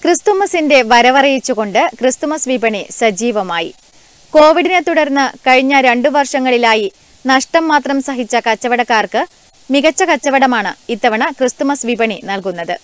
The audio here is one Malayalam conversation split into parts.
ക്രിസ്തുമസിന്റെ വരവറിയിച്ചുകൊണ്ട് ക്രിസ്തുമസ് വിപണി സജീവമായി കോവിഡിനെ തുടർന്ന് കഴിഞ്ഞ രണ്ടു വർഷങ്ങളിലായി നഷ്ടം മാത്രം സഹിച്ച കച്ചവടക്കാർക്ക് മികച്ച കച്ചവടമാണ് ഇത്തവണ ക്രിസ്തുമസ് വിപണി നൽകുന്നത്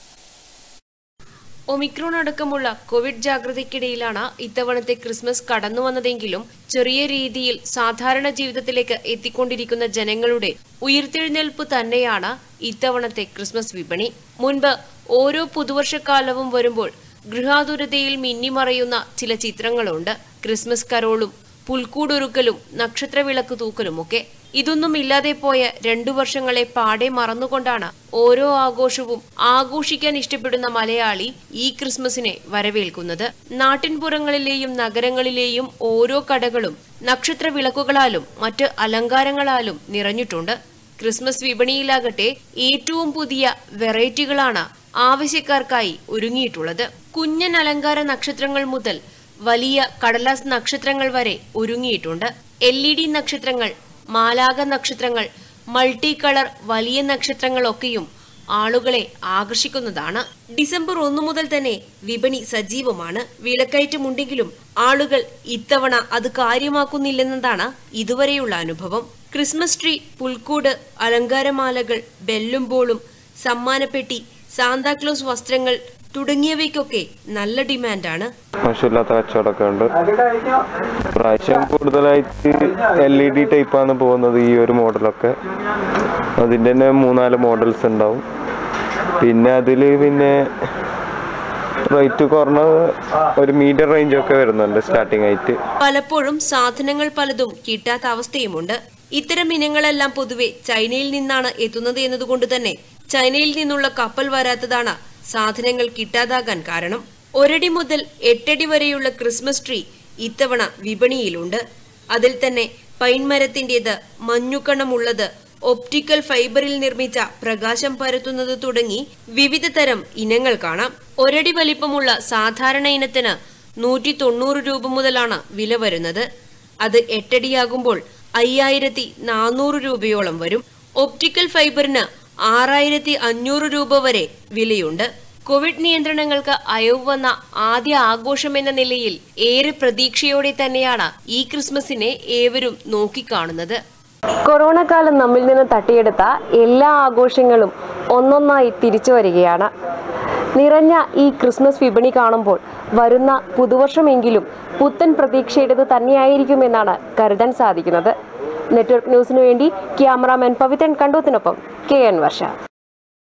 ഒമിക്രോൺ അടക്കമുള്ള കോവിഡ് ജാഗ്രതയ്ക്കിടയിലാണ് ഇത്തവണത്തെ ക്രിസ്മസ് കടന്നു വന്നതെങ്കിലും ചെറിയ രീതിയിൽ സാധാരണ ജീവിതത്തിലേക്ക് എത്തിക്കൊണ്ടിരിക്കുന്ന ജനങ്ങളുടെ ഉയർത്തെഴുന്നേൽപ്പ് തന്നെയാണ് ഇത്തവണത്തെ ക്രിസ്മസ് വിപണി മുൻപ് ഓരോ പുതുവർഷക്കാലവും വരുമ്പോൾ ഗൃഹാതുരതയിൽ മിന്നിമറയുന്ന ചില ചിത്രങ്ങളുണ്ട് ക്രിസ്മസ് കരോളും പുൽക്കൂടൊരുക്കലും നക്ഷത്രവിളക്ക് തൂക്കലുമൊക്കെ ഇതൊന്നും ഇല്ലാതെ പോയ രണ്ടു വർഷങ്ങളെ പാടെ മറന്നുകൊണ്ടാണ് ഓരോ ആഘോഷവും ആഘോഷിക്കാൻ ഇഷ്ടപ്പെടുന്ന മലയാളി ഈ ക്രിസ്മസിനെ വരവേൽക്കുന്നത് നാട്ടിൻപുറങ്ങളിലെയും നഗരങ്ങളിലെയും ഓരോ കടകളും നക്ഷത്ര വിളക്കുകളാലും മറ്റ് അലങ്കാരങ്ങളാലും നിറഞ്ഞിട്ടുണ്ട് ക്രിസ്മസ് വിപണിയിലാകട്ടെ ഏറ്റവും പുതിയ വെറൈറ്റികളാണ് ആവശ്യക്കാർക്കായി ഒരുങ്ങിയിട്ടുള്ളത് കുഞ്ഞൻ അലങ്കാര നക്ഷത്രങ്ങൾ മുതൽ വലിയ കടലാസ് നക്ഷത്രങ്ങൾ വരെ ഒരുങ്ങിയിട്ടുണ്ട് എൽ ഇ ഡി നക്ഷത്രങ്ങൾ മാലാക നക്ഷത്രങ്ങൾ മൾട്ടി കളർ വലിയ നക്ഷത്രങ്ങളൊക്കെയും ആളുകളെ ആകർഷിക്കുന്നതാണ് ഡിസംബർ ഒന്നു മുതൽ തന്നെ വിപണി സജീവമാണ് വിലക്കയറ്റമുണ്ടെങ്കിലും ആളുകൾ ഇത്തവണ അത് കാര്യമാക്കുന്നില്ലെന്നതാണ് ഇതുവരെയുള്ള അനുഭവം ക്രിസ്മസ് ട്രീ പുൽക്കൂട് അലങ്കാരമാലകൾ ബെല്ലും ബോളും സമ്മാനപ്പെട്ടി സാന്താക്ലോസ് വസ്ത്രങ്ങൾ തുടങ്ങിയവയ്ക്കൊക്കെ നല്ല ഡിമാൻഡാണ് മോശമില്ലാത്ത കച്ചവടമൊക്കെ ഉണ്ട് പ്രാവശ്യം കൂടുതലായിട്ട് എൽ ഇ ഡി ടൈപ്പാണ് പോകുന്നത് ഈ ഒരു മോഡലൊക്കെ അതിൻ്റെ തന്നെ മൂന്നാല് മോഡൽസ് ഉണ്ടാവും പിന്നെ അതിൽ പിന്നെ റേറ്റ് കുറഞ്ഞ ഒരു മീഡിയം റേഞ്ച് ഒക്കെ വരുന്നുണ്ട് സ്റ്റാർട്ടിംഗ് ആയിട്ട് പലപ്പോഴും സാധനങ്ങൾ പലതും കിട്ടാത്ത അവസ്ഥയുമുണ്ട് ഇത്തരം ഇനങ്ങളെല്ലാം പൊതുവെ ചൈനയിൽ നിന്നാണ് എത്തുന്നത് എന്നതുകൊണ്ട് തന്നെ ചൈനയിൽ നിന്നുള്ള കപ്പൽ വരാത്തതാണ് സാധനങ്ങൾ കിട്ടാതാകാൻ കാരണം ഒരടി മുതൽ എട്ടടി വരെയുള്ള ക്രിസ്മസ് ട്രീ ഇത്തവണ വിപണിയിലുണ്ട് അതിൽ തന്നെ പൈൻമരത്തിന്റേത് മഞ്ഞുകണമുള്ളത് ഒപ്റ്റിക്കൽ ഫൈബറിൽ നിർമ്മിച്ച പ്രകാശം പരത്തുന്നത് തുടങ്ങി വിവിധ തരം ഇനങ്ങൾ കാണാം ഒരടി വലിപ്പമുള്ള സാധാരണ ഇനത്തിന് നൂറ്റി തൊണ്ണൂറ് രൂപ മുതലാണ് വില വരുന്നത് അത് എട്ടടിയാകുമ്പോൾ അയ്യായിരത്തി നാനൂറ് രൂപയോളം വരും ഒപ്റ്റിക്കൽ ഫൈബറിന് ആറായിരത്തി അഞ്ഞൂറ് രൂപ വരെ വിലയുണ്ട് കോവിഡ് നിയന്ത്രണങ്ങൾക്ക് അയവ് വന്ന ആദ്യ ആഘോഷം എന്ന നിലയിൽ ഏറെ പ്രതീക്ഷയോടെ തന്നെയാണ് ഈ ക്രിസ്മസിനെ ഏവരും നോക്കിക്കാണുന്നത് കൊറോണ കാലം നമ്മിൽ നിന്ന് തട്ടിയെടുത്ത എല്ലാ ആഘോഷങ്ങളും ഒന്നൊന്നായി തിരിച്ചു വരികയാണ് നിറഞ്ഞ ഈ ക്രിസ്മസ് വിപണി കാണുമ്പോൾ വരുന്ന പുതുവർഷമെങ്കിലും പുത്തൻ പ്രതീക്ഷയുടേത് തന്നെയായിരിക്കുമെന്നാണ് കരുതാൻ സാധിക്കുന്നത് നെറ്റ്വർക്ക് ന്യൂസിനു വേണ്ടി ക്യാമറാമാൻ പവിത്രൻ കണ്ടോത്തിനൊപ്പം കെ എൻ വർഷ